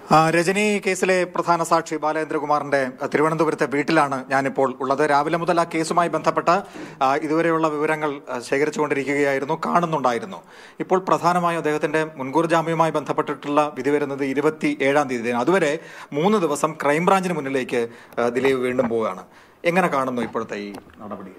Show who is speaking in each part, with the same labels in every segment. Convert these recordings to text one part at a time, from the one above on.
Speaker 1: ആ, രജനി കേസിലെ പ്രധാന സാക്ഷി ബാലേന്ദ്രകുമാറിന്റെ ആ, തിരുവനന്തപുരത്തെ വീട്ടിലാണ് ഞാനിപ്പോൾ ഉള്ളത് രാവിലെ മുതൽ ആ കേസുമായി ബന്ധപ്പെട്ട ആ, ഇതുവരെയുള്ള വിവരങ്ങൾ ആ, ശേഖരിച്ചുകൊണ്ടിരിക്കുകയായിരുന്നു കാണുന്നുണ്ടായിരുന്നു ഇപ്പോൾ പ്രധാനമായും അദ്ദേഹത്തിന്റെ മുൻകൂർ ജാമ്യവുമായി ബന്ധപ്പെട്ടിട്ടുള്ള വിധി വരുന്നത് ഇരുപത്തി ഏഴാം തീയതി അതുവരെ മൂന്ന് ദിവസം ക്രൈംബ്രാഞ്ചിന് മുന്നിലേക്ക് ആ, ദിലീപ് വീണ്ടും പോവുകയാണ് എങ്ങനെ കാണുന്നു ഇപ്പോഴത്തെ ഈ നടപടി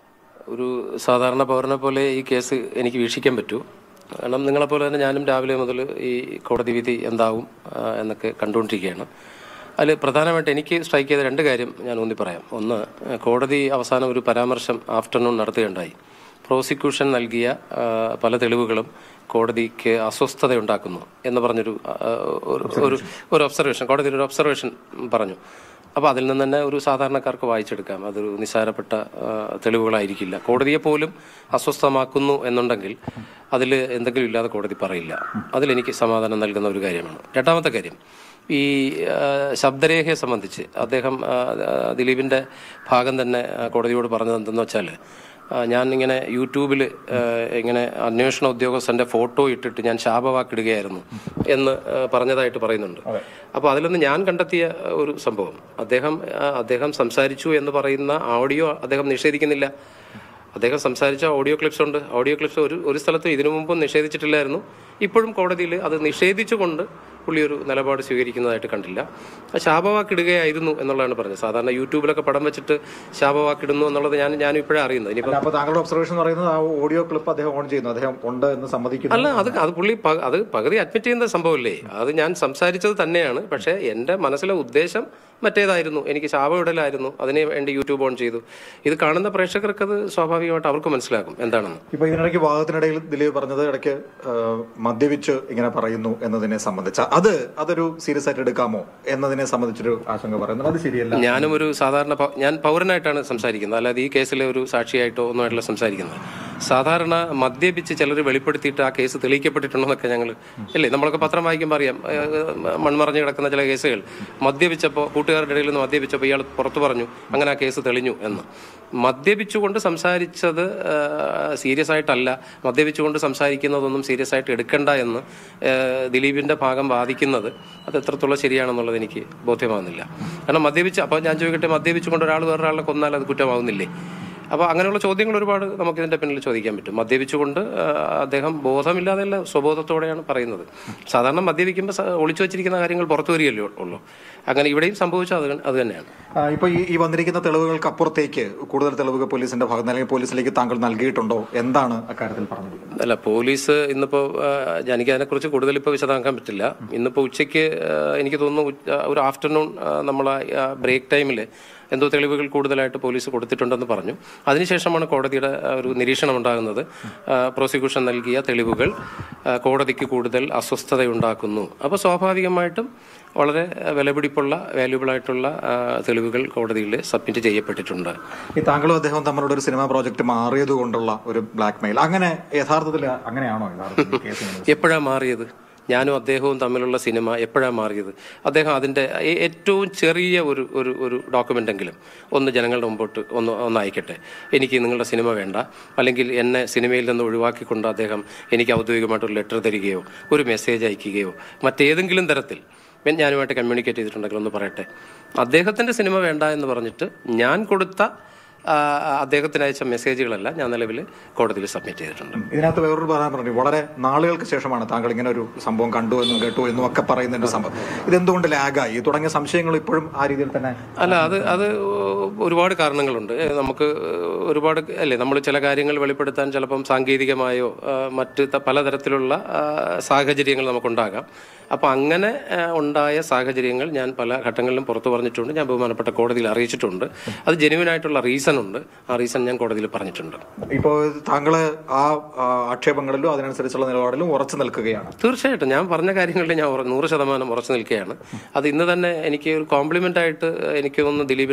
Speaker 2: ഒരു സാധാരണ പൗരനെ പോലെ ഈ കേസ് എനിക്ക് വീക്ഷിക്കാൻ പറ്റൂ കാരണം നിങ്ങളെപ്പോലെ തന്നെ ഞാനും രാവിലെ മുതൽ ഈ കോടതി വിധി എന്താവും ആ, എന്നൊക്കെ കണ്ടുകൊണ്ടിരിക്കുകയാണ് അതിൽ പ്രധാനമായിട്ട് എനിക്ക് സ്ട്രൈക്ക് ചെയ്ത രണ്ട് കാര്യം ഞാൻ ഊന്നി പറയാം ഒന്ന് കോടതി അവസാനം ഒരു പരാമർശം ആഫ്റ്റർനൂൺ നടത്തുകയുണ്ടായി പ്രോസിക്യൂഷൻ നൽകിയ ആ, പല തെളിവുകളും കോടതിക്ക് അസ്വസ്ഥതയുണ്ടാക്കുന്നു എന്ന് പറഞ്ഞൊരു ആ, ഒരു- ഒരു ഒരു ഒബ്സർവേഷൻ കോടതിയിൽ ഒരു ഒബ്സർവേഷൻ പറഞ്ഞു അപ്പോൾ അതിൽ നിന്ന് തന്നെ ഒരു സാധാരണക്കാർക്ക് വായിച്ചെടുക്കാം അതൊരു നിസ്സാരപ്പെട്ട ആ, തെളിവുകളായിരിക്കില്ല കോടതിയെ പോലും അസ്വസ്ഥമാക്കുന്നു എന്നുണ്ടെങ്കിൽ അതിൽ എന്തെങ്കിലും ഇല്ലാതെ കോടതി പറയില്ല അതിലെനിക്ക് സമാധാനം നൽകുന്ന ഒരു കാര്യമാണ് രണ്ടാമത്തെ കാര്യം ഈ ആ, ശബ്ദരേഖയെ സംബന്ധിച്ച് അദ്ദേഹം ആ, ആ, ദിലീപിൻ്റെ ഭാഗം തന്നെ ആ, കോടതിയോട് പറഞ്ഞത് എന്തെന്ന് വെച്ചാൽ ആ, ഞാൻ ഇങ്ങനെ യൂട്യൂബിൽ ഇങ്ങനെ അന്വേഷണ ഉദ്യോഗസ്ഥന്റെ ഫോട്ടോ ഇട്ടിട്ട് ഞാൻ ശാപവാക്കിടുകയായിരുന്നു എന്ന് ആ, പറഞ്ഞതായിട്ട് പറയുന്നുണ്ട് അപ്പോൾ അതിലൊന്ന് ഞാൻ കണ്ടെത്തിയ ഒരു സംഭവം അദ്ദേഹം ആ, അദ്ദേഹം സംസാരിച്ചു എന്ന് പറയുന്ന ഓഡിയോ അദ്ദേഹം നിഷേധിക്കുന്നില്ല അദ്ദേഹം സംസാരിച്ച ഓഡിയോ ക്ലിപ്സ് ഉണ്ട് ഓഡിയോ ക്ലിപ്സ് ഒരു ഒരു സ്ഥലത്തും ഇതിനു മുമ്പും നിഷേധിച്ചിട്ടില്ലായിരുന്നു ഇപ്പോഴും കോടതിയിൽ അത് നിഷേധിച്ചുകൊണ്ട് പുള്ളി ഒരു നിലപാട് സ്വീകരിക്കുന്നതായിട്ട് കണ്ടില്ല ആ ശാപവാക്കിടുകയായിരുന്നു എന്നുള്ളതാണ് പറഞ്ഞത് സാധാരണ യൂട്യൂബിലൊക്കെ പടം വെച്ചിട്ട് ശാപവാക്കിടുന്നു എന്നുള്ളത് ഞാൻ ഞാൻ ഇപ്പോഴേ അറിയുന്നത് ഇനിയിപ്പോൾ
Speaker 1: അപ്പൊ താങ്കളുടെ ഒബ്സർവേഷൻ എന്ന് പറയുന്നത് ആ ഓഡിയോ ക്ലിപ്പ് അദ്ദേഹം ഓൺ ചെയ്യുന്നു അദ്ദേഹം ഉണ്ട് എന്ന് സമ്മതിക്കുന്നു
Speaker 2: അല്ല അത് അത് പുള്ളി പ- അത് പകുതി അഡ്മിറ്റ് ചെയ്യുന്ന സംഭവമല്ലേ അത് ഞാൻ സംസാരിച്ചത് തന്നെയാണ് പക്ഷേ എൻ്റെ മനസ്സിലെ ഉദ്ദേശം മറ്റേതായിരുന്നു എനിക്ക് ശാപമിടലായിരുന്നു അതിന് വേണ്ടി യൂട്യൂബ് ഓൺ ചെയ്തു ഇത് കാണുന്ന പ്രേക്ഷകർക്ക് അത് സ്വാഭാവികമായിട്ട് അവർക്ക് മനസ്സിലാകും എന്താണെന്ന്
Speaker 1: ഇപ്പൊ ഇതിനിടയ്ക്ക് വാദത്തിനിടയിൽ ദിലീപ് പറഞ്ഞത് ഇടയ്ക്ക് ആ, മദ്യപിച്ച് ഇങ്ങനെ പറയുന്നു എന്നതിനെ സംബന്ധിച്ച അത് അതൊരു സീരിയസ് ആയിട്ട് എടുക്കാമോ എന്നതിനെ സംബന്ധിച്ചൊരു ആശങ്ക പറയുന്നു അത് ശരിയല്ല
Speaker 2: ഞാനും ഒരു സാധാരണ പൗ- ഞാൻ പൗരനായിട്ടാണ് സംസാരിക്കുന്നത് അല്ലാതെ ഈ കേസിലെ ഒരു സാക്ഷിയായിട്ടോ ഒന്നുമായിട്ടല്ല സംസാരിക്കുന്നത് സാധാരണ മദ്യപിച്ച് ചിലർ വെളിപ്പെടുത്തിയിട്ട് ആ കേസ് തെളിയിക്കപ്പെട്ടിട്ടുണ്ടെന്നൊക്കെ ഞങ്ങൾ അല്ലേ നമ്മളൊക്കെ പത്രം വായിക്കുമ്പോൾ അറിയാം ഏഹ്, മൺമറഞ്ഞ് കിടക്കുന്ന ചില കേസുകൾ മദ്യപിച്ചപ്പോൾ കൂട്ടുകാരുടെ ഇടയിൽ നിന്ന് മദ്യപിച്ചപ്പോൾ ഇയാൾ പുറത്തു പറഞ്ഞു അങ്ങനെ ആ കേസ് തെളിഞ്ഞു എന്ന് മദ്യപിച്ചുകൊണ്ട് സംസാരിച്ചത് സീരിയസ് ആയിട്ടല്ല മദ്യപിച്ചുകൊണ്ട് സംസാരിക്കുന്നതൊന്നും സീരിയസ് ആയിട്ട് എടുക്കണ്ട എന്ന് ഏഹ്, ദിലീപിന്റെ ഭാഗം വാദിക്കുന്നത് അത് എത്രത്തോളം ശരിയാണെന്നുള്ളത് എനിക്ക് ബോധ്യമാകുന്നില്ല കാരണം മദ്യപിച്ച് അപ്പോൾ ഞാൻ ചോദിക്കട്ടെ മദ്യപിച്ചുകൊണ്ട് ഒരാൾ വേറൊരാളെ കൊന്നാൽ അത് കുറ്റമാവുന്നില്ലേ അപ്പോൾ അങ്ങനെയുള്ള ചോദ്യങ്ങൾ ഒരുപാട് നമുക്ക് ഇതിന്റെ പിന്നിൽ ചോദിക്കാൻ പറ്റും മദ്യപിച്ചുകൊണ്ട് ആ, അദ്ദേഹം ബോധമില്ലാതെയല്ല സ്വബോധത്തോടെയാണ് പറയുന്നത് സാധാരണ മദ്യപിക്കുമ്പോൾ സ- ഒളിച്ചു വെച്ചിരിക്കുന്ന കാര്യങ്ങൾ പുറത്തു വരികയല്ലേ ഉള്ളൂ അങ്ങനെ ഇവിടെയും സംഭവിച്ചത് അത് അത് തന്നെയാണ്
Speaker 1: ആ, ഇപ്പൊ ഈ ഈ വന്നിരിക്കുന്ന തെളിവുകൾക്ക് അപ്പുറത്തേക്ക് കൂടുതൽ തെളിവുകൾ പോലീസിന്റെ ഭാഗത്ത് അല്ലെങ്കിൽ പോലീസിലേക്ക് താങ്കൾ നൽകിയിട്ടുണ്ടോ എന്താണ് അക്കാര്യത്തിൽ പറഞ്ഞിരിക്കുന്നത്
Speaker 2: അല്ല പോലീസ് ഇന്നിപ്പോൾ എനിക്ക് അതിനെക്കുറിച്ച് കൂടുതൽ ഇപ്പോൾ വിശദമാക്കാൻ പറ്റില്ല ഇന്നിപ്പോൾ ഉച്ചയ്ക്ക് ആ, എനിക്ക് തോന്നുന്നു ഉച്ച- ഒരു ആഫ്റ്റർനൂൺ നമ്മൾ ബ്രേക്ക് ടൈമിൽ എന്തോ തെളിവുകൾ കൂടുതലായിട്ട് പോലീസ് കൊടുത്തിട്ടുണ്ടെന്ന് പറഞ്ഞു അതിനുശേഷമാണ് കോടതിയുടെ ആ, ഒരു നിരീക്ഷണം ഉണ്ടാകുന്നത് ആ, പ്രോസിക്യൂഷൻ നൽകിയ തെളിവുകൾ ആ, കോടതിക്ക് കൂടുതൽ അസ്വസ്ഥതയുണ്ടാക്കുന്നു അപ്പോൾ സ്വാഭാവികമായിട്ടും വളരെ ആ, വിലപിടിപ്പുള്ള വാല്യുബിൾ ആയിട്ടുള്ള ആ, തെളിവുകൾ കോടതിയിൽ സബ്മിറ്റ് ചെയ്യപ്പെട്ടിട്ടുണ്ട്
Speaker 1: ഈ താങ്കളും അദ്ദേഹവും തമ്മിലുള്ള ഒരു സിനിമ പ്രോജക്ട് മാറിയത് കൊണ്ടുള്ള ഒരു ബ്ലാക്ക് മെയിൽ അങ്ങനെ യഥാർത്ഥത്തിൽ അങ്ങനെയാണോ യഥാർത്ഥത്തിൽ കേസ് ഇങ്ങനെ?
Speaker 2: എപ്പോഴാണ് മാറിയത് ഞാനും അദ്ദേഹവും തമ്മിലുള്ള സിനിമ എപ്പോഴാണ് മാറിയത് അദ്ദേഹം അതിൻ്റെ ഏ- ഏറ്റവും ചെറിയ ഒരു ഒരു ഒരു ഡോക്യുമെൻ്റ് എങ്കിലും ഒന്ന് ജനങ്ങളുടെ മുമ്പോട്ട് ഒന്ന് ഒന്ന് അയക്കട്ടെ എനിക്ക് നിങ്ങളുടെ സിനിമ വേണ്ട അല്ലെങ്കിൽ എന്നെ സിനിമയിൽ നിന്ന് ഒഴിവാക്കിക്കൊണ്ട് അദ്ദേഹം എനിക്ക് ഔദ്യോഗികമായിട്ടൊരു ലെറ്റർ തരികയോ ഒരു മെസ്സേജ് അയക്കുകയോ മറ്റേതെങ്കിലും തരത്തിൽ ഞാൻ- ഞാനുമായിട്ട് കമ്മ്യൂണിക്കേറ്റ് ചെയ്തിട്ടുണ്ടെങ്കിൽ ഒന്ന് പറയട്ടെ അദ്ദേഹത്തിൻ്റെ സിനിമ വേണ്ട എന്ന് പറഞ്ഞിട്ട് ഞാൻ കൊടുത്ത ആ, അദ്ദേഹത്തിന് അയച്ച മെസ്സേജുകളെല്ലാം ഞാൻ നിലവിൽ കോടതിയിൽ സബ്മിറ്റ് ചെയ്തിട്ടുണ്ട്
Speaker 1: ഇതിനകത്ത് വേറൊരു പറയാൻ പറഞ്ഞു വളരെ നാളുകൾക്ക് ശേഷമാണ് താങ്കൾ ഇങ്ങനെ ഒരു സംഭവം കണ്ടു എന്നും കേട്ടു എന്നും ഒക്കെ പറയുന്നതിന്റെ സംഭവം ഇതെന്തുകൊണ്ട് ലാഗായി തുടങ്ങിയ സംശയങ്ങൾ ഇപ്പോഴും ആ രീതിയിൽ തന്നെ
Speaker 2: അല്ല അത് അത് ഒരുപാട് കാരണങ്ങളുണ്ട് ഏ, നമുക്ക് ഒരുപാട് അല്ലേ നമ്മൾ ചില കാര്യങ്ങൾ വെളിപ്പെടുത്താൻ ചിലപ്പം സാങ്കേതികമായോ ആ, മറ്റ് ത- പലതരത്തിലുള്ള ആ, സാഹചര്യങ്ങൾ നമുക്കുണ്ടാകാം അപ്പോൾ അങ്ങനെ ആ, ഉണ്ടായ സാഹചര്യങ്ങൾ ഞാൻ പല ഘട്ടങ്ങളിലും പുറത്തു പറഞ്ഞിട്ടുണ്ട് ഞാൻ ബഹുമാനപ്പെട്ട കോടതിയിൽ അറിയിച്ചിട്ടുണ്ട് അത് ജെനുവിൻ ആയിട്ടുള്ള റീസൺ ഉണ്ട് ആ റീസൺ ഞാൻ കോടതിയിൽ പറഞ്ഞിട്ടുണ്ട്
Speaker 1: ഇപ്പോൾ താങ്കള് ആ ആ, ആക്ഷേപങ്ങളിലും അതിനനുസരിച്ചുള്ള നിലപാടിലും ഉറച്ചു നിൽക്കുകയാണ്
Speaker 2: തീർച്ചയായിട്ടും ഞാൻ പറഞ്ഞ കാര്യങ്ങളിൽ ഞാൻ ഉറ- നൂറ് ശതമാനം ഉറച്ചു നിൽക്കുകയാണ് അത് ഇന്ന് തന്നെ എനിക്ക് ഒരു കോംപ്ലിമെന്റ് ആയിട്ട് എനിക്ക് തോന്നുന്നു ദിലീപിന്റെ ഭാഗത്ത്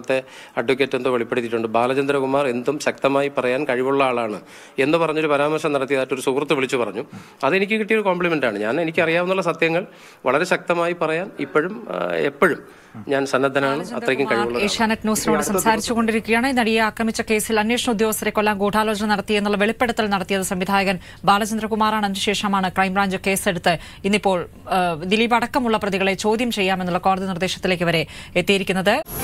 Speaker 2: അവിടുത്തെ അഡ്വക്കേറ്റ് എന്തോ വെളിപ്പെടുത്തിയിട്ടുണ്ട് ബാലചന്ദ്രകുമാർ എന്തും ശക്തമായി പറയാൻ കഴിവുള്ള ആളാണ് എന്ന് പറഞ്ഞൊരു പരാമർശം നടത്തിയതായിട്ട് ഒരു സുഹൃത്ത് വിളിച്ചു പറഞ്ഞു അതെനിക്ക് കിട്ടിയൊരു കോംപ്ലിമെന്റ് ആണ് ഞാൻ എനിക്കറിയാവുന്ന സത്യങ്ങൾ വളരെ ശക്തമായി പറയാൻ ഇപ്പോഴും ആ, എപ്പോഴും ഞാൻ സന്നദ്ധനാണ് അത്രയ്ക്കും കഴിവുള്ള
Speaker 3: ഏഷ്യാനെറ്റ് ന്യൂസിനോട് സംസാരിച്ചുകൊണ്ടിരിക്കുകയാണ് നടിയെ ആക്രമിച്ച കേസിൽ അന്വേഷണ ഉദ്യോഗസ്ഥരെ കൊല്ലാൻ ഗൂഢാലോചന നടത്തിയെന്നുള്ള വെളിപ്പെടുത്തൽ നടത്തിയത് സംവിധായകൻ ബാലചന്ദ്രകുമാറാണ് അതിനുശേഷമാണ് ക്രൈംബ്രാഞ്ച് കേസെടുത്ത് ഇന്നിപ്പോൾ ആ, ദിലീപ് അടക്കമുള്ള പ്രതികളെ ചോദ്യം ചെയ്യാമെന്നുള്ള കോടതി നിർദ്ദേശത്തിലേക്ക് വരെ എത്തിയിരിക്കുന്നത്